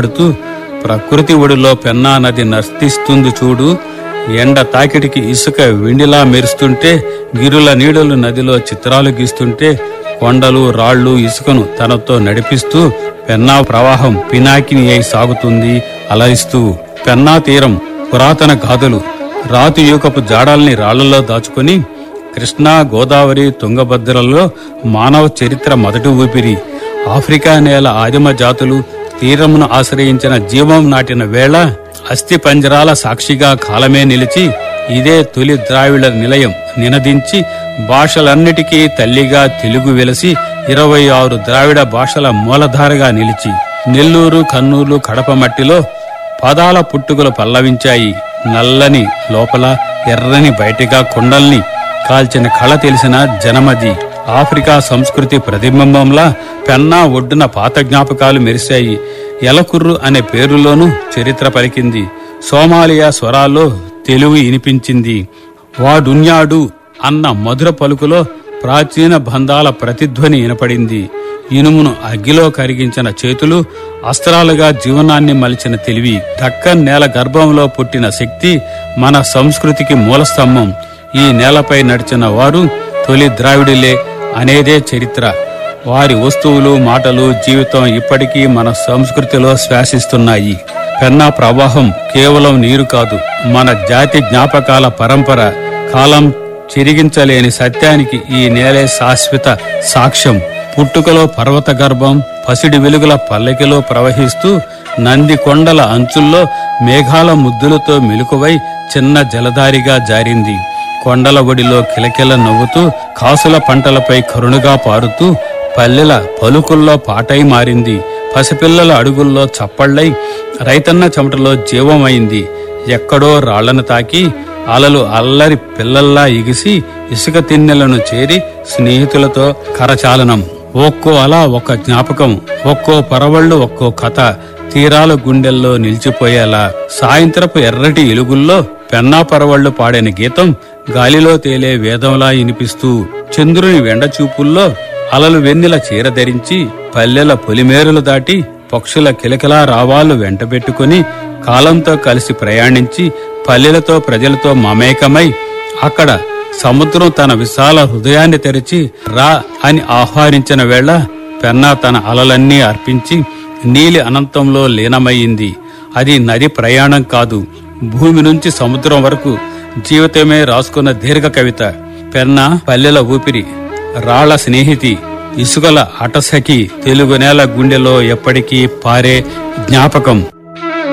పాడుతూ ప్రకృతి ఒడిలో పెన్నా నది నర్తిస్తుంది చూడు ఎండ తాకిడికి ఇసుక వెండిలా మెరుస్తుంటే గిరుల నీడలు నదిలో చిత్రాలు గీస్తుంటే కొండలు రాళ్ళు ఇసుకను తనతో నడిపిస్తూ పెన్నా ప్రవాహం పినాకిని అయి సాగుతుంది అలరిస్తూ పెన్నా తీరం పురాతన గాథలు రాతి యూకపు జాడాల్ని రాళ్లలో దాచుకొని కృష్ణా గోదావరి తుంగభద్రలలో మానవ చరిత్ర మొదటి ఊపిరి ఆఫ్రికా నేల ఆదిమ జాతులు తీరమును ఆశ్రయించిన జీవం నాటిన వేళ అస్థి పంజరాల సాక్షిగా కాలమే నిలిచి ఇదే తొలి ద్రావిడ నిలయం నినదించి భాషలన్నిటికీ తల్లిగా తెలుగు వెలసి ఇరవై ఆరు ద్రావిడ భాషల మూలధారగా నిలిచి నెల్లూరు కన్నూరు కడప మట్టిలో పదాల పుట్టుకలు పల్లవించాయి నల్లని లోపల ఎర్రని బయటిగా కొండల్ని కాల్చిన కళ తెలిసిన జనమది ఆఫ్రికా సంస్కృతి ప్రతిబింబంలా పెన్నా ఒడ్డున పాత జ్ఞాపకాలు మెరిశాయి ఎలకుర్రు అనే పేరులోనూ చరిత్ర పలికింది సోమాలియా స్వరాల్లో తెలుగు ఇనిపించింది వాడున్యాడు అన్న మధుర పలుకులో ప్రాచీన బంధాల ప్రతిధ్వని వినపడింది ఇనుమును అగ్గిలో కరిగించిన చేతులు అస్త్రాలుగా జీవనాన్ని మలిచిన తెలివి దక్కన్ నేల గర్భంలో పుట్టిన శక్తి మన సంస్కృతికి మూలస్తంభం ఈ నేలపై నడిచిన వారు తొలి ద్రావిడులే అనేదే చరిత్ర వారి వస్తువులు మాటలు జీవితం ఇప్పటికీ మన సంస్కృతిలో శ్వాసిస్తున్నాయి పెన్నా ప్రవాహం కేవలం నీరు కాదు మన జాతి జ్ఞాపకాల పరంపర కాలం చిరిగించలేని సత్యానికి ఈ నేలే శాశ్వత సాక్ష్యం పుట్టుకలో పర్వత గర్భం పసిడి వెలుగుల పల్లకిలో ప్రవహిస్తూ నంది కొండల అంచుల్లో మేఘాల ముద్దులతో మెలుకువై చిన్న జలధారిగా జారింది కొండల ఒడిలో కిలకిల నవ్వుతూ కాసుల పంటలపై కరుణగా పారుతూ పల్లెల పలుకుల్లో పాటై మారింది పసిపిల్లల అడుగుల్లో చప్పళ్ళై రైతన్న చెమటలో జీవమైంది ఎక్కడో రాళ్లను తాకి అలలు అల్లరి పిల్లల్లా ఎగిసి ఇసుక తిన్నెలను చేరి స్నేహితులతో కరచాలనం ఒక్కో అలా ఒక్క జ్ఞాపకం ఒక్కో పరవళ్ళు ఒక్కో కథ తీరాల గుండెల్లో నిలిచిపోయేలా సాయంత్రపు ఎర్రటి ఎలుగుల్లో పెన్నా పరవళ్ళు పాడిన గీతం గాలిలో తేలే వేదంలా వినిపిస్తూ చంద్రుని వెండ చూపుల్లో అలలు వెన్నెల చీర ధరించి పల్లెల పొలిమేరులు దాటి పక్షుల కిలకిలా రావాలు వెంటబెట్టుకుని కాలంతో కలిసి ప్రయాణించి పల్లెలతో ప్రజలతో మమేకమై అక్కడ సముద్రం తన విశాల హృదయాన్ని తెరిచి రా అని ఆహ్వానించిన వేళ పెన్నా తన అలలన్నీ అర్పించి నీలి అనంతంలో లీనమయ్యింది అది నది ప్రయాణం కాదు భూమి నుంచి సముద్రం వరకు జీవితమే రాసుకున్న దీర్ఘ కవిత పెన్న పల్లెల ఊపిరి రాళ్ల స్నేహితి ఇసుకల అటసకి తెలుగు నేల గుండెలో ఎప్పటికీ పారే జ్ఞాపకం